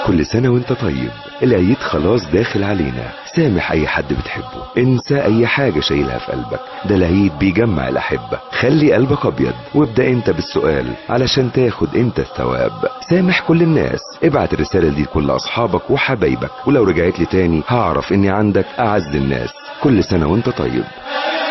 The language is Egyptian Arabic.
كل سنة وانت طيب العيد خلاص داخل علينا سامح اي حد بتحبه انسى اي حاجة شايلها في قلبك ده العيد بيجمع الاحبة خلي قلبك ابيض وابدأ انت بالسؤال علشان تاخد انت الثواب سامح كل الناس ابعت الرسالة دي لكل اصحابك وحبايبك ولو رجعت لي تاني هعرف اني عندك اعز الناس كل سنة وانت طيب